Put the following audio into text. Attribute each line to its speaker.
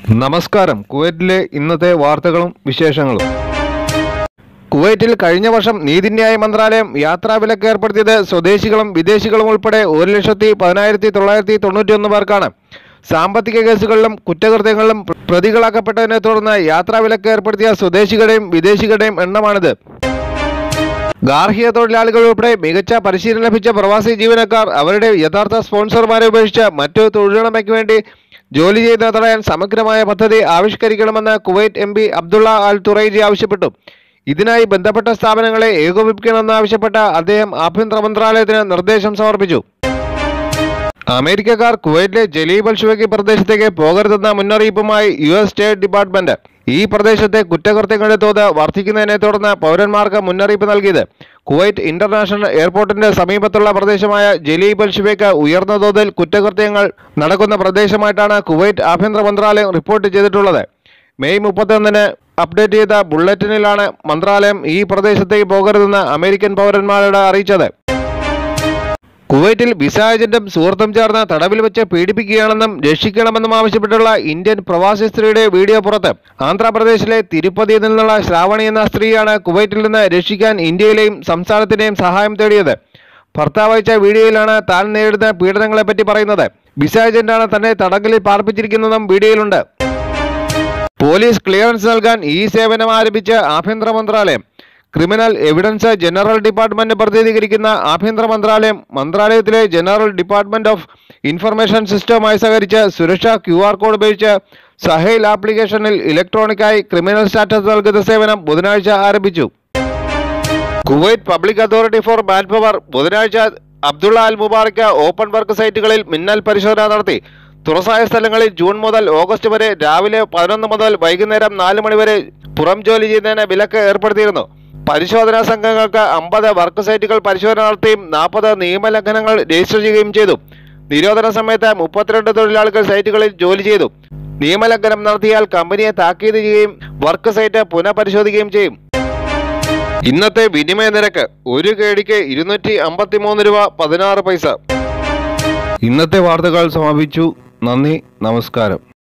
Speaker 1: നമസ്കാരം കുവൈറ്റിലെ ഇന്നത്തെ വാർത്തകളും വിശേഷങ്ങളും കുവൈറ്റിൽ കഴിഞ്ഞ വർഷം നീതിന്യായ മന്ത്രാലയം യാത്രാ വിലക്ക് ഏർപ്പെടുത്തിയത് സ്വദേശികളും വിദേശികളും ഉൾപ്പെടെ ഒരു ലക്ഷത്തി പതിനായിരത്തി തൊള്ളായിരത്തി തൊണ്ണൂറ്റി ഒന്ന് പേർക്കാണ് സാമ്പത്തിക കേസുകളിലും കുറ്റകൃത്യങ്ങളിലും പ്ര- പ്രതികളാക്കപ്പെട്ടതിനെ തുടർന്ന് യാത്രാ വിലക്ക് ഏർപ്പെടുത്തിയ സ്വദേശികളുടെയും വിദേശികളുടെയും എണ്ണമാണിത് ഗാർഹിക തൊഴിലാളികൾ ഉൾപ്പെടെ മികച്ച പരിശീലനം ലഭിച്ച പ്രവാസി ജീവനക്കാർ അവരുടെ യഥാർത്ഥ സ്പോൺസർമാരെ ഉപേക്ഷിച്ച് മറ്റു തൊഴിലുടമയ്ക്ക് വേണ്ടി ജോലി ചെയ്യുന്നത് തടയാൻ സമഗ്രമായ പദ്ധതി ആവിഷ്കരിക്കണമെന്ന് Kuwait M P Abdullah Al Turaiji ആവശ്യപ്പെട്ടു ഇതിനായി ബന്ധപ്പെട്ട സ്ഥാപനങ്ങളെ ഏകോപിപ്പിക്കണമെന്ന് ആവശ്യപ്പെട്ട അദ്ദേഹം ആഭ്യന്തര മന്ത്രാലയത്തിന് നിർദ്ദേശം സമർപ്പിച്ചു അമേരിക്കക്കാർ കുവൈറ്റിലെ ജലീബ് അൽ ഷുവൈക്കി പ്രദേശത്തേക്ക് പോകരുതെന്ന മുന്നറിയിപ്പുമായി യു എസ് സ്റ്റേറ്റ് ഡിപ്പാർട്ട്മെന്റ് ഈ പ്രദേശത്തെ കുറ്റകൃത്യങ്ങളുടെ തോത് വർദ്ധിക്കുന്നതിനെ തുടർന്ന് പൗരന്മാർക്ക് മുന്നറിയിപ്പ് നൽകിയത് കുവൈറ്റ് ഇന്റർനാഷണൽ എയർപോർട്ടിന്റെ സമീപത്തുള്ള പ്രദേശമായ ജലീബ് അൽ ഷുവൈക്ക് ഉയർന്ന തോതിൽ കുറ്റകൃത്യങ്ങൾ നടക്കുന്ന പ്രദേശമായിട്ടാണ് കുവൈറ്റ് ആഭ്യന്തര മന്ത്രാലയം റിപ്പോർട്ട് ചെയ്തിട്ടുള്ളത് മെയ് മുപ്പത്തൊന്നിന് അപ്ഡേറ്റ് ചെയ്ത ബുള്ളറ്റിനിലാണ് മന്ത്രാലയം ഈ പ്രദേശത്തേക്ക് പോകരുതെന്ന് അമേരിക്കൻ പൗരന്മാരോട് അറിയിച്ചത് കുവൈറ്റിൽ വിസ ഏജന്റും സുഹൃത്തും ചേർന്ന് തടവിൽ വെച്ച് പീഡിപ്പിക്കുകയാണെന്നും രക്ഷിക്കണമെന്നും ആവശ്യപ്പെട്ടുള്ള ഇന്ത്യൻ പ്രവാസി സ്ത്രീയുടെ വീഡിയോ പുറത്ത് ആന്ധ്രാപ്രദേശിലെ തിരുപ്പതിയിൽ നിന്നുള്ള ശ്രാവണി എന്ന സ്ത്രീയാണ് കുവൈറ്റിൽ നിന്ന് രക്ഷിക്കാൻ ഇന്ത്യയിലെയും സംസ്ഥാനത്തിന്റെയും സഹായം തേടിയത് ഭർത്താവ് അയച്ച വീഡിയോയിലാണ് താൻ നേരിടുന്ന പീഡനങ്ങളെപ്പറ്റി പറയുന്നത് വിസ ഏജന്റാണ് തന്നെ തടങ്കലിൽ പാർപ്പിച്ചിരിക്കുന്നതും വീഡിയോയിലുണ്ട് പോലീസ് ക്ലിയറൻസ് നൽകാൻ ഈ സേവനം ആരംഭിച്ച ആഭ്യന്തര മന്ത്രാലയം ക്രിമിനൽ എവിഡൻസ് ജനറൽ ഡിപ്പാർട്ട്മെന്റ് പ്രതിനിധീകരിക്കുന്ന ആഭ്യന്തര മന്ത്രാലയം മന്ത്രാലയത്തിലെ ജനറൽ ഡിപ്പാർട്ട്മെന്റ് ഓഫ് ഇൻഫർമേഷൻ സിസ്റ്റവുമായി സഹകരിച്ച് സുരക്ഷാ ക്യു ആർ കോഡ് ഉപയോഗിച്ച് സഹേൽ ആപ്ലിക്കേഷനിൽ ഇലക്ട്രോണിക്കായി ക്രിമിനൽ സ്റ്റാറ്റസ് നൽകുന്ന സേവനം ബുധനാഴ്ച ആരംഭിച്ചു Kuwait public authority for manpower ബുധനാഴ്ച Abdullah Al Mubarak open work സൈറ്റുകളിൽ മിന്നൽ പരിശോധന നടത്തി തുറസായ സ്ഥലങ്ങളിൽ ജൂൺ മുതൽ ഓഗസ്റ്റ് വരെ രാവിലെ പതിനൊന്ന് മുതൽ വൈകുന്നേരം നാല് മണി വരെ പുറം ജോലി ചെയ്യുന്നതിന് വിലക്ക് ഏർപ്പെടുത്തിയിരുന്നു പരിശോധനാ സംഘങ്ങൾക്ക് അമ്പത് വർക്ക് സൈറ്റുകൾ പരിശോധന നടത്തുകയും നാൽപ്പത് നിയമലംഘനങ്ങൾ രജിസ്റ്റർ ചെയ്യുകയും ചെയ്തു നിരോധന സമയത്ത് മുപ്പത്തിരണ്ട് തൊഴിലാളികൾ സൈറ്റുകളിൽ ജോലി ചെയ്തു നിയമലംഘനം നടത്തിയാൽ കമ്പനിയെ താക്കീത് ചെയ്യുകയും വർക്ക് സൈറ്റ് പുനഃപരിശോധിക്കുകയും ചെയ്യും ഇന്നത്തെ വിനിമയ നിരക്ക് ഒരു കേടിക്ക് ഇരുന്നൂറ്റി അമ്പത്തി മൂന്ന് രൂപ പതിനാറ് പൈസ ഇന്നത്തെ വാർത്തകൾ സമാപിച്ചു നന്ദി നമസ്കാരം